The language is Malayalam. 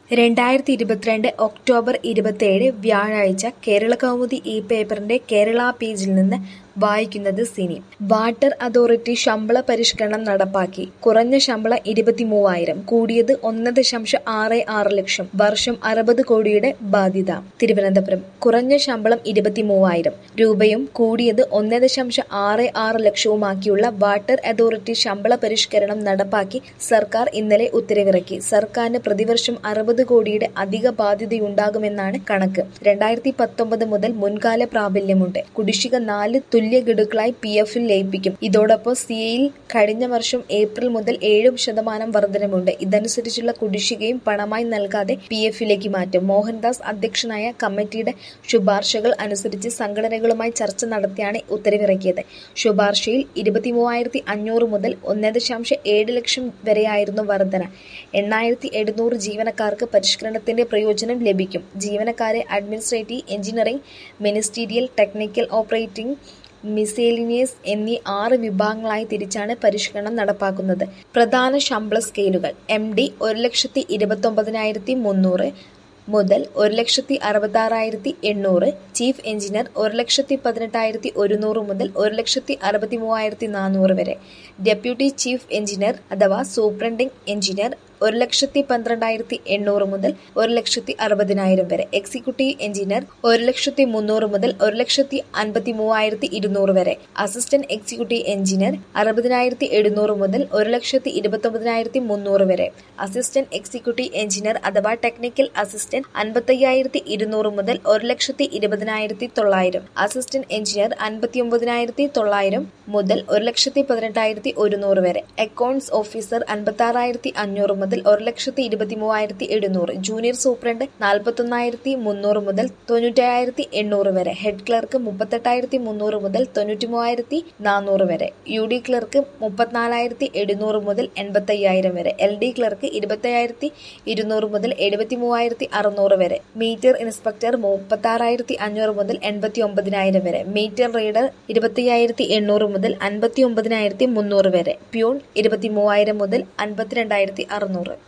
രണ്ടായിരത്തി ഇരുപത്തിരണ്ട് ഒക്ടോബർ ഇരുപത്തിയേഴ് വ്യാഴാഴ്ച കേരളകൗമുദി ഈ പേപ്പറിന്റെ കേരള പേജിൽ നിന്ന് വായിക്കുന്നത് സിനി വാട്ടർ അതോറിറ്റി ശമ്പള പരിഷ്കരണം നടപ്പാക്കി കുറഞ്ഞ ശമ്പളം ഇരുപത്തിമൂവായിരം കൂടിയത് ഒന്ന് ദശാംശം ആറ് ആറ് ലക്ഷം വർഷം അറുപത് കോടിയുടെ ബാധ്യത തിരുവനന്തപുരം കുറഞ്ഞ ശമ്പളം ഇരുപത്തിമൂവായിരം രൂപയും കൂടിയത് ഒന്ന് ദശാംശം ആറ് ആറ് ലക്ഷവുമാക്കിയുള്ള വാട്ടർ അതോറിറ്റി ശമ്പള പരിഷ്കരണം നടപ്പാക്കി സർക്കാർ ഇന്നലെ ഉത്തരവിറക്കി സർക്കാരിന് പ്രതിവർഷം അറുപത് കോടിയുടെ അധിക ബാധ്യതയുണ്ടാകുമെന്നാണ് കണക്ക് രണ്ടായിരത്തി പത്തൊമ്പത് മുതൽ മുൻകാല പ്രാബല്യമുണ്ട് കുടിശ്ശിക നാല് തുല്യ ഗഡുക്കളായി പി എഫിൽ ലയിപ്പിക്കും ഇതോടൊപ്പം സിഎയിൽ കഴിഞ്ഞ വർഷം ഏപ്രിൽ മുതൽ ഏഴ് ശതമാനം വർധനമുണ്ട് ഇതനുസരിച്ചുള്ള കുടിശ്ശികയും പണമായി നൽകാതെ പി എഫിലേക്ക് മാറ്റും മോഹൻദാസ് അധ്യക്ഷനായ കമ്മിറ്റിയുടെ ശുപാർശകൾ അനുസരിച്ച് സംഘടനകളുമായി ചർച്ച നടത്തിയാണ് ഉത്തരവിറക്കിയത് ശുപാർശയിൽ ഇരുപത്തിമൂവായിരത്തി അഞ്ഞൂറ് മുതൽ ഒന്ന് ദശാംശം ഏഴ് ലക്ഷം വരെയായിരുന്നു വർധന എണ്ണായിരത്തി എഴുന്നൂറ് ജീവനക്കാർക്ക് പരിഷ്കരണത്തിന്റെ പ്രയോജനം ലഭിക്കും ജീവനക്കാരെ administrative engineering ministerial technical operating miscellaneous എന്നീ ആറ് വിഭാഗങ്ങളായി തിരിച്ചാണ് പരിഷ്കരണം നടപ്പാക്കുന്നത് പ്രധാന ശമ്പള സ്കെയിലുകൾ എം ഡി ഒരു ലക്ഷത്തി ഇരുപത്തൊമ്പതിനായിരത്തി മുന്നൂറ് മുതൽ ഒരു ലക്ഷത്തി അറുപത്താറായിരത്തി എണ്ണൂറ് ചീഫ് എഞ്ചിനീയർ ഒരു ലക്ഷത്തി പതിനെട്ടായിരത്തി ഒരുന്നൂറ് മുതൽ ഒരു ലക്ഷത്തി അറുപത്തി മൂവായിരത്തി നാനൂറ് വരെ ഡെപ്യൂട്ടി ചീഫ് എഞ്ചിനീയർ അഥവാ സൂപ്രണ്ടിംഗ് എഞ്ചിനീയർ ഒരു ലക്ഷത്തി പന്ത്രണ്ടായിരത്തി എണ്ണൂറ് മുതൽ ഒരു ലക്ഷത്തി അറുപതിനായിരം വരെ എക്സിക്യൂട്ടീവ് എഞ്ചിനീയർ ഒരു ലക്ഷത്തി മുന്നൂറ് മുതൽ ഒരു ലക്ഷത്തി അൻപത്തി മൂവായിരത്തി ഇരുന്നൂറ് വരെ അസിസ്റ്റന്റ് എക്സിക്യൂട്ടീവ് എഞ്ചിനീയർ അറുപതിനായിരത്തി എഴുന്നൂറ് മുതൽ ഒരു ലക്ഷത്തി ഇരുപത്തൊമ്പതിനായിരത്തി മുന്നൂറ് വരെ അസിസ്റ്റന്റ് എക്സിക്യൂട്ടീവ് എഞ്ചിനീയർ അഥവാ ടെക്നിക്കൽ അസിസ്റ്റന്റ് അൻപത്തയ്യായിരത്തി ഇരുന്നൂറ് മുതൽ ഒരു ലക്ഷത്തി ഇരുപതിനായിരത്തി തൊള്ളായിരം അസിസ്റ്റന്റ് എഞ്ചിനീയർ അൻപത്തി ഒമ്പതിനായിരത്തി തൊള്ളായിരം മുതൽ ഒരു ലക്ഷത്തി പതിനെട്ടായിരത്തി ഒരുന്നൂറ് വരെ അക്കൗണ്ട്സ് ഓഫീസർ അൻപത്തി ആറായിരത്തി അഞ്ഞൂറ് മുതൽ ഒരു ലക്ഷത്തി ഇരുപത്തി മൂവായിരത്തി എഴുന്നൂറ് ജൂനിയർ സൂപ്രണ്ട് നാൽപ്പത്തൊന്നായിരത്തി മുന്നൂറ് മുതൽ തൊണ്ണൂറ്റയ്യായിരത്തി എണ്ണൂറ് വരെ ഹെഡ് ക്ലർക്ക് മുപ്പത്തെട്ടായിരത്തി മുന്നൂറ് മുതൽ തൊണ്ണൂറ്റി മൂവായിരത്തി നാനൂറ് വരെ യു ഡി ക്ലർക്ക് മുപ്പത്തിനാലായിരത്തി എഴുന്നൂറ് മുതൽ എൺപത്തയ്യായിരം വരെ എൽ ഡി ക്ലർക്ക് ഇരുപത്തയ്യായിരത്തി ഇരുന്നൂറ് മുതൽ എഴുപത്തി മൂവായിരത്തി അറുന്നൂറ് വരെ മീറ്റർ ഇൻസ്പെക്ടർ മുപ്പത്താറായിരത്തി അഞ്ഞൂറ് മുതൽ എൺപത്തി ഒമ്പതിനായിരം വരെ മീറ്റർ റീഡർ ഇരുപത്തയ്യായിരത്തി എണ്ണൂറ് മുതൽ അൻപത്തി ഒമ്പതിനായിരത്തി മുന്നൂറ് വരെ പ്യൂൺ ഇരുപത്തി മൂവായിരം മുതൽ അൻപത്തിരണ്ടായിരത്തി അറുന്നൂറ്